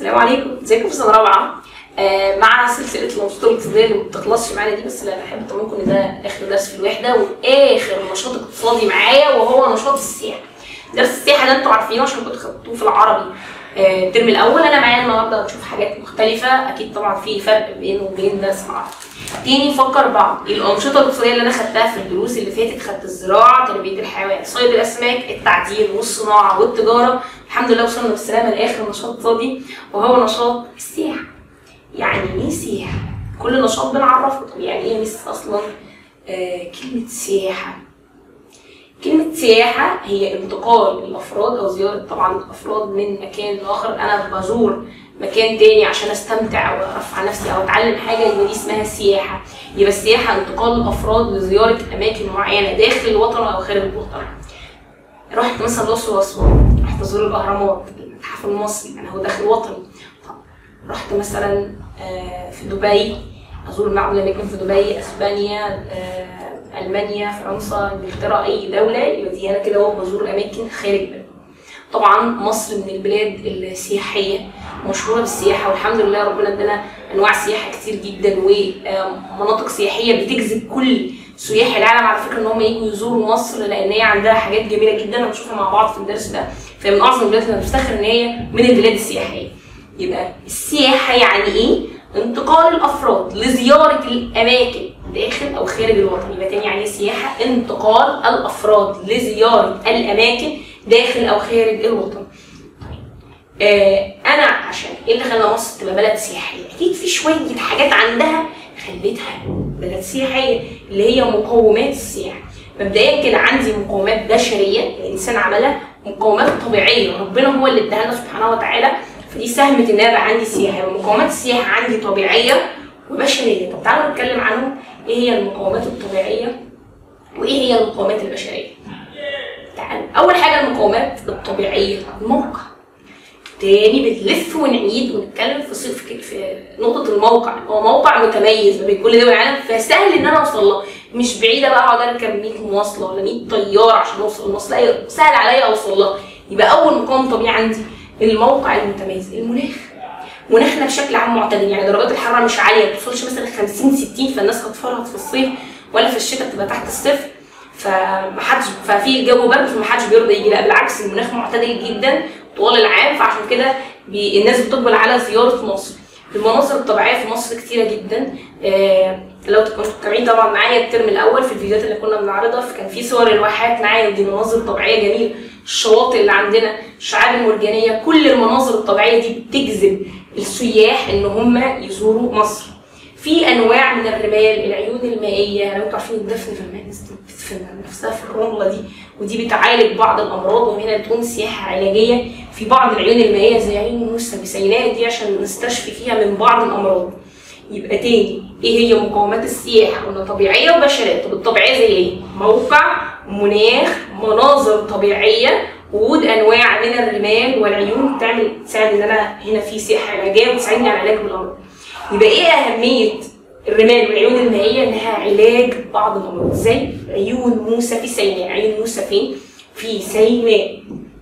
السلام عليكم ازيكم في سنه رابعه آه مع سلسله الانشطه الاقتصاديه اللي ما بتخلصش معانا دي بس لا بحب اطمنكم ان ده اخر درس في الوحده واخر نشاط اقتصادي معايا وهو نشاط السياحه درس السياحه ده انتوا عارفينه عشان كنتوا خدتوه في العربي آه، الترم الاول انا معايا النهارده هنشوف حاجات مختلفه اكيد طبعا في فرق بينه وبين درس العربي تاني نفكر بعض الانشطه الاقتصاديه اللي انا خدتها في الدروس اللي فاتت خدت الزراعه تربيه الحيوان صيد الاسماك التعدين والصناعه والتجاره الحمد لله وصلنا بالسلامه لاخر نشاط اقتصادي وهو نشاط السياحه يعني ايه سياحه كل نشاط بنعرفه طب يعني ايه مس اصلا آه كلمه سياحه كلمة سياحة هي انتقال الأفراد أو زيارة طبعا الأفراد من مكان لآخر أنا بزور مكان تاني عشان استمتع او ارفع نفسي او اتعلم حاجه يبقى دي اسمها سياحه يبقى السياحه انتقال الافراد لزياره اماكن معينه داخل الوطن او خارج الوطن رحت مثلا الاقصر واسوان رحت ازور الاهرامات المتحف المصري انا هو داخل وطني طب رحت مثلا آه، في دبي ازور معبد النجم في دبي اسبانيا آه، المانيا فرنسا انجلترا اي دوله يبقى دي انا كده اهو بزور اماكن خارج بلدي طبعا مصر من البلاد السياحيه مشهوره بالسياحه والحمد لله ربنا ادانا انواع سياحه كتير جدا ومناطق سياحيه بتجذب كل سياح العالم على فكره ان هم يجوا يزوروا مصر لان هي عندها حاجات جميله جدا هنشوفها مع بعض في الدرس ده فهي من اعظم البلاد اللي بنفتخر ان هي من البلاد السياحيه يبقى السياحه يعني ايه؟ انتقال الافراد لزياره الاماكن داخل او خارج الوطن يبقى تاني يعني ايه سياحه انتقال الافراد لزياره الاماكن داخل او خارج الوطن آه انا عشان ايه اللي خلى مصر تبقى بلد سياحيه اكيد في شويه حاجات عندها خلتها بلد سياحيه اللي هي مقومات السياحه مبدئيا كده عندي مقومات بشريه الانسان عملها مقومات طبيعيه ربنا هو اللي اداها لنا سبحانه وتعالى فدي ساهمت ان يبقى عندي سياحه مقومات السياحه عندي طبيعيه وبشريه طب تعالوا نتكلم عنهم ايه هي المقومات الطبيعيه وايه هي المقومات البشريه تعالوا اول حاجه المقومات الطبيعيه الموقع تاني بنلف ونعيد ونتكلم في صف في نقطة الموقع هو موقع متميز ما بين كل دول العالم فسهل ان انا اوصل له مش بعيدة بقى اقعد اركب 100 مواصلة ولا 100 طيارة عشان اوصل لمصر لا سهل عليا اوصل لها يبقى اول مقام طبيعي عندي الموقع المتميز المناخ مناخنا بشكل عام معتدل يعني درجات الحراره مش عاليه ما توصلش مثلا 50 60 فالناس هتفرهد في الصيف ولا في الشتاء بتبقى تحت الصفر فمحدش ففي الجو برد فمحدش بيرضى يجي لا بالعكس المناخ معتدل جدا طوال العام فعشان كده بي الناس بتقبل على زياره مصر المناظر الطبيعيه في مصر كتيره جدا آه لو كنتوا متابعين طبعا معايا الترم الاول في الفيديوهات اللي كنا بنعرضها فكان في صور الواحات معايا ودي مناظر طبيعيه جميله الشواطئ اللي عندنا الشعاب المرجانيه كل المناظر الطبيعيه دي بتجذب السياح ان هم يزوروا مصر في انواع من الرمال العيون المائيه لو انتوا عارفين الدفن في الماء الناس دي بتدفن نفسها في الرمله دي ودي بتعالج بعض الامراض وهنا تكون سياحه علاجيه في بعض العيون المائيه زي عين موسى بسيناء دي عشان نستشفي فيها من بعض الامراض يبقى تاني ايه هي مقومات السياحه قلنا طبيعيه وبشريه طب الطبيعيه زي ايه موقع مناخ مناظر طبيعيه وجود انواع من الرمال والعيون بتعمل تساعد ان انا هنا في سياحه علاجيه وتساعدني على العلاج بالامراض يبقى ايه اهميه الرمال والعيون المائيه انها علاج بعض الامراض زي عيون موسى في سيناء عيون موسى فين في سيناء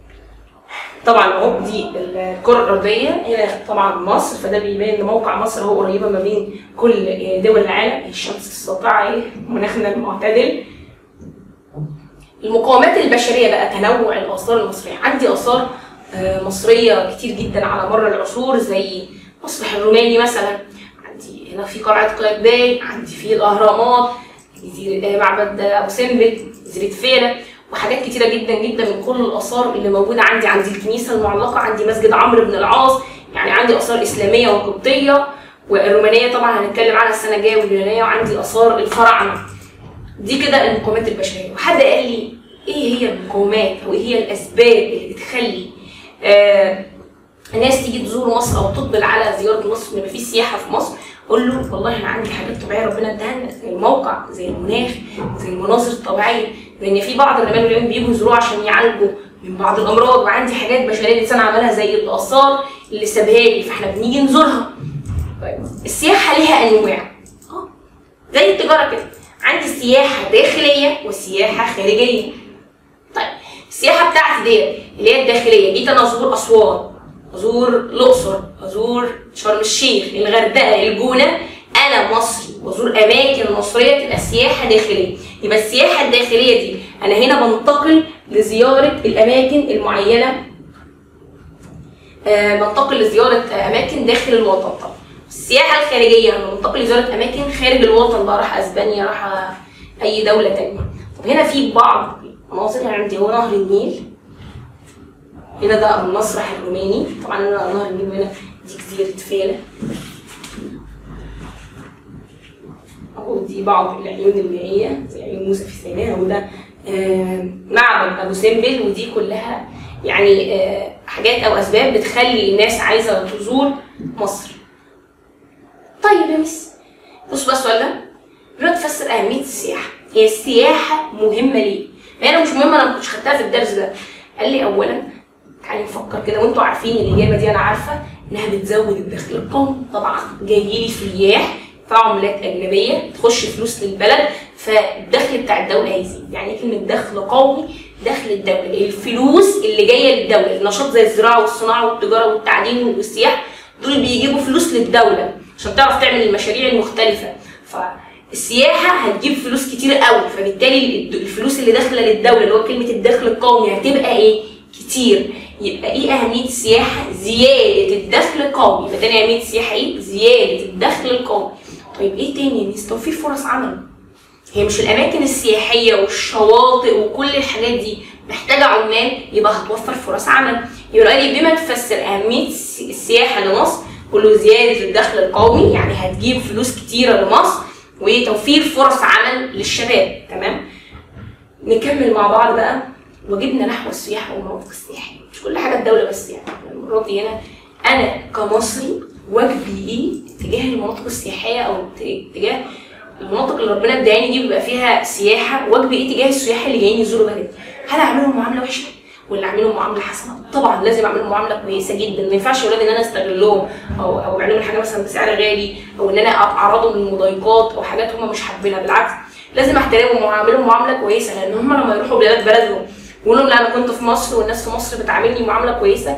طبعا اهو دي الكره الارضيه هنا طبعا مصر فده بيبين ان موقع مصر هو قريبه ما بين كل دول العالم الشمس الساطعه اهي مناخنا المعتدل المقاومات البشريه بقى تنوع الاثار المصريه عندي اثار مصريه كتير جدا على مر العصور زي مسرح الروماني مثلا عندي هنا في قلعه قايتباي عندي في الاهرامات جزيره معبد ابو سمبل جزيره فيلة وحاجات كتيره جدا جدا من كل الاثار اللي موجوده عندي عندي الكنيسه المعلقه عندي مسجد عمرو بن العاص يعني عندي اثار اسلاميه وقبطيه والرومانيه طبعا هنتكلم عنها السنه الجايه واليونانيه وعندي اثار الفراعنه دي كده المقومات البشريه وحد قال لي ايه هي المقومات او ايه هي الاسباب اللي بتخلي آه الناس تيجي تزور مصر او تقبل على زياره مصر ويبقى في سياحه في مصر قول له والله انا عندي حاجات طبيعيه ربنا اداها لنا زي الموقع زي المناخ زي المناظر الطبيعيه لان في بعض الرمال والعيون بيجوا يزوروها عشان يعالجوا من بعض الامراض وعندي حاجات بشريه الانسان عملها زي الاثار اللي سابها لي فاحنا بنيجي نزورها طيب السياحه ليها انواع اه زي التجاره كده عندي سياحه داخليه وسياحه خارجيه طيب السياحه بتاعتي ديت اللي هي الداخليه جيت انا ازور اسوان ازور الاقصر ازور شرم الشيخ الغردقه الجونه انا مصري وازور اماكن مصريه تبقى سياحه داخليه يبقى السياحه الداخليه دي انا هنا بنتقل لزياره الاماكن المعينه آه بنتقل لزياره اماكن داخل الوطن طبعا السياحه الخارجيه انا بنتقل لزياره اماكن خارج الوطن بقى راح اسبانيا راح اي دوله تانية طب هنا في بعض مناظر عندي هو نهر النيل هنا ده المسرح الروماني طبعا هنا نهر النيل وهنا دي جزيره فيلا ودي بعض العيون المائية زي عيون موسى في سيناء وده آه، معبد أبو سمبل ودي كلها يعني آه، حاجات أو أسباب بتخلي الناس عايزة تزور مصر. طيب يا مس بص بقى السؤال ده بيقول تفسر أهمية السياحة هي السياحة مهمة ليه؟ هي أنا مش مهمة أنا ما كنتش خدتها في الدرس ده قال لي أولا تعالي نفكر كده وانتوا عارفين الإجابة دي أنا عارفة إنها بتزود الدخل القومي طبعا جاي لي سياح يدفعوا عملات اجنبيه تخش فلوس للبلد فالدخل بتاع الدوله هيزيد يعني ايه كلمه دخل قومي دخل الدوله الفلوس اللي جايه للدوله النشاط زي الزراعه والصناعه والتجاره والتعدين والسياحه دول بيجيبوا فلوس للدوله عشان تعرف تعمل المشاريع المختلفه فالسياحه هتجيب فلوس كتير قوي فبالتالي الفلوس اللي داخله للدوله اللي هو كلمه الدخل القومي هتبقى ايه كتير يبقى ايه اهميه السياحه زياده الدخل القومي يبقى تاني اهميه السياحه ايه زياده الدخل القومي طيب ايه تاني يا ميس توفير فرص عمل هي مش الاماكن السياحيه والشواطئ وكل الحاجات دي محتاجه عمال يبقى هتوفر فرص عمل يبقى لي بما تفسر اهميه السياحه لمصر كله زياده الدخل القومي يعني هتجيب فلوس كتيره لمصر وتوفير فرص عمل للشباب تمام نكمل مع بعض بقى واجبنا نحو السياحه والمناطق السياحيه مش كل حاجه الدوله بس يعني المره دي هنا انا كمصري واجبي ايه تجاه المناطق السياحيه او تجاه المناطق اللي ربنا اداني دي بيبقى فيها سياحه واجبي ايه تجاه السياح اللي جايين يزوروا بلدي هل اعملهم معامله وحشه ولا اعملهم معامله حسنه طبعا لازم اعملهم معامله كويسه جدا ما ينفعش اولاد ان انا استغلهم او او اعمل لهم حاجه مثلا بسعر غالي او ان انا اعرضهم للمضايقات او حاجات هم مش حابينها بالعكس لازم احترمهم واعملهم معامله كويسه لان هم لما يروحوا بلاد بلدهم ويقول لهم لا انا كنت في مصر والناس في مصر بتعاملني معامله كويسه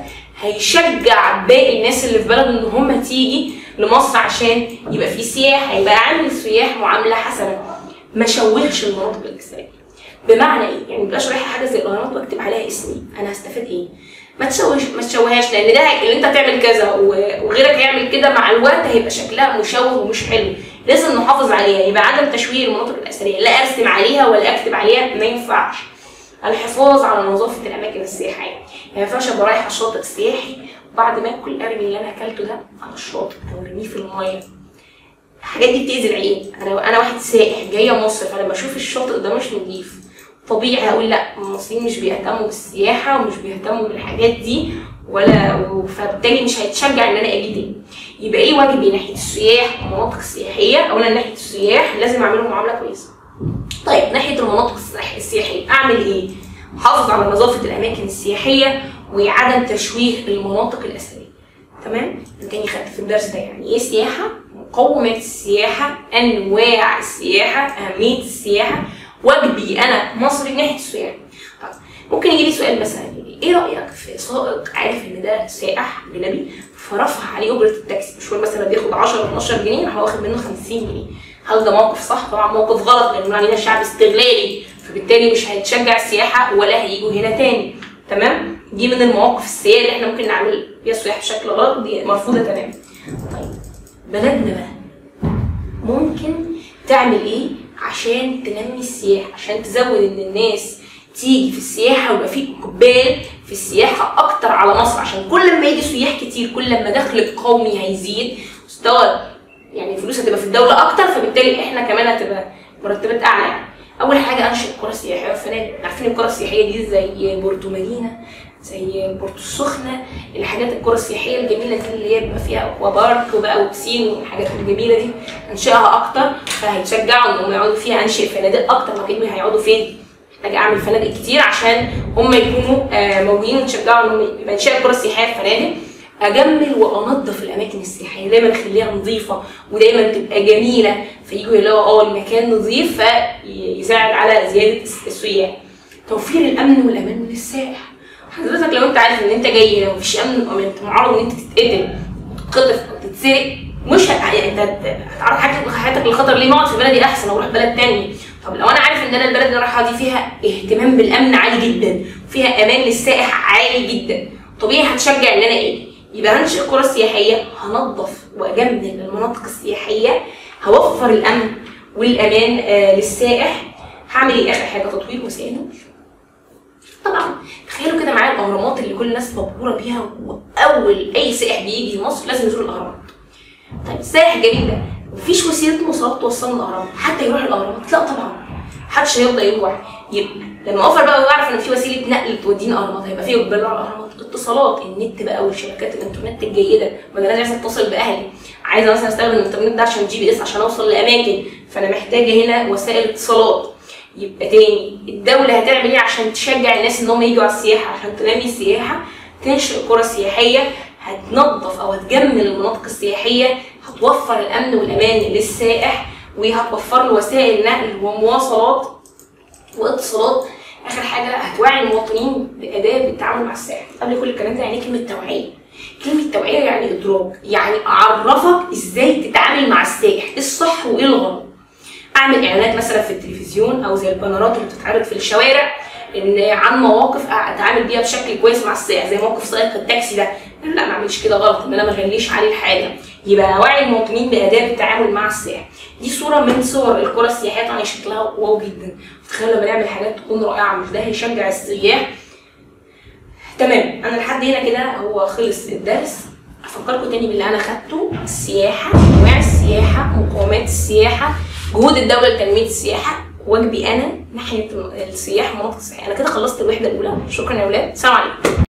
هيشجع باقي الناس اللي في بلده ان هم تيجي لمصر عشان يبقى في سياحه يبقى عامل السياح معامله حسنه ما شوهش المناطق الاثريه بمعنى ايه؟ يعني مبقاش رايحه حاجه زي الاهرامات واكتب عليها اسمي انا هستفاد ايه؟ ما تشوهش ما تشوههاش لان ده اللي انت هتعمل كذا وغيرك هيعمل كده مع الوقت هيبقى شكلها مشوه ومش حلو لازم نحافظ عليها يبقى عدم تشويه المناطق الاثريه لا ارسم عليها ولا اكتب عليها ما ينفعش الحفاظ على نظافه الاماكن السياحيه يعني ما ينفعش ابقى رايح على الشاطئ السياحي وبعد ما اكل ارمي اللي انا اكلته ده على الشاطئ او ارميه في الميه الحاجات دي بتاذي العين انا انا واحد سائح جايه مصر فلما اشوف الشاطئ ده مش نظيف طبيعي هقول لا المصريين مش بيهتموا بالسياحه ومش بيهتموا بالحاجات دي ولا فبالتالي مش هيتشجع ان انا اجي تاني يبقى ايه واجبي ناحيه السياح والمناطق السياحيه اولا ناحيه السياح لازم اعملهم معامله كويسه طيب ناحيه المناطق السياحيه اعمل ايه احافظ على نظافه الاماكن السياحيه وعدم تشويه المناطق الاثريه تمام تاني خدت في الدرس ده يعني ايه سياحه مقومات السياحه انواع السياحه اهميه السياحه واجبي انا مصري ناحيه السياحه طيب ممكن يجي لي سؤال مثلا ايه رايك في سائق عارف ان ده سائح اجنبي فرفع عليه اجره التاكسي مشوار مثلا بياخد 10 12 جنيه راح واخد منه 50 جنيه هل ده موقف صح؟ طبعا موقف غلط لان علينا شعب استغلالي فبالتالي مش هيتشجع السياحه ولا هيجوا هنا تاني تمام؟ دي من المواقف السيئه اللي احنا ممكن نعمل فيها السياحه بشكل غلط دي مرفوضه تماما. طيب بلدنا بقى ممكن تعمل ايه عشان تنمي السياحه عشان تزود ان الناس تيجي في السياحه ويبقى في اقبال في السياحه اكتر على مصر عشان كل ما يجي سياح كتير كل ما دخل القومي هيزيد مستوى يعني الفلوس هتبقى في الدوله اكتر فبالتالي احنا كمان هتبقى مرتبات اعلى يعني اول حاجه انشئ قرى سياحيه وفنادق عارفين القرى السياحيه دي زي بورتو مارينا زي بورتو السخنه الحاجات القرى السياحيه الجميله دي اللي هي بيبقى فيها اكوا بارك وبقى وبسين والحاجات الجميله دي انشئها اكتر فهيتشجعوا ان هم يقعدوا فيها انشئ فنادق اكتر ما كانوا هيقعدوا فين محتاج اعمل فنادق كتير عشان هم يكونوا موجودين ويتشجعوا ان هم يبقى انشاء القرى السياحيه فنادق اجمل وانظف الاماكن السياحيه دايما اخليها نظيفه ودايما تبقى جميله فيجوا يلاقوا اه المكان نظيف فيساعد على زياده السياح توفير الامن والامان للسائح حضرتك لو انت عارف ان انت جاي هنا ومفيش امن او انت معرض ان انت تتقتل وتتخطف او تتسرق مش هت... يعني انت هت- هتعرض حياتك حياتك للخطر ليه ما اقعد في بلدي احسن او اروح بلد تاني طب لو انا عارف ان انا البلد اللي انا رايحها دي فيها اهتمام بالامن عالي جدا وفيها امان للسائح عالي جدا طبيعي هتشجع ان انا ايه يبقى هنشئ قرى سياحيه هنظف واجمل المناطق السياحيه هوفر الامن والامان آه للسائح هعمل ايه اخر حاجه تطوير وسائل النقل طبعا تخيلوا كده معايا الاهرامات اللي كل الناس مبهوره بيها واول اي سائح بيجي مصر لازم يزور الاهرامات طيب السائح الجميل ده مفيش وسيله مواصلات توصلنا الاهرامات حتى يروح الاهرامات لا طبعا محدش هيرضى يروح يبقى لما اوفر بقى واعرف ان في وسيله نقل تودينا الاهرامات هيبقى في اقبال على الاهرامات اتصالات النت بقى والشبكات الانترنت الجيده ما انا لازم اتصل باهلي عايزه مثلا استخدم الانترنت ده عشان جي بي اس عشان اوصل لاماكن فانا محتاجه هنا وسائل اتصالات يبقى تاني الدولة هتعمل ايه عشان تشجع الناس ان هم يجوا على السياحة عشان تنمي السياحة تنشئ قرى سياحية هتنظف او هتجمل المناطق السياحية هتوفر الامن والامان للسائح وهتوفر له وسائل نقل ومواصلات واتصالات اخر حاجة هتوعي المواطنين باداب التعامل مع السائح قبل كل الكلام ده يعني إيه كلمة توعية كلمة توعية يعني إدراك يعني أعرفك إزاي تتعامل مع السائح إيه الصح وإيه الغلط اعمل اعلانات مثلا في التلفزيون او زي البانرات اللي بتتعرض في الشوارع ان عن مواقف اتعامل بيها بشكل كويس مع السائح زي موقف سائق التاكسي ده لا ما اعملش كده غلط ان انا ما اغليش عليه الحاجه يبقى اوعي المواطنين باداب التعامل مع السائح دي صوره من صور القرى السياحيه طبعا شكلها واو جدا تخيل لما نعمل حاجات تكون رائعه مش ده هيشجع السياح تمام انا لحد هنا كده هو خلص الدرس افكركم تاني باللي انا خدته السياحه انواع السياحه مقومات السياحه جهود الدوله لتنميه السياحه واجبي انا ناحيه السياح مناطق السياحه انا كده خلصت الوحده الاولى شكرا يا اولاد سلام عليكم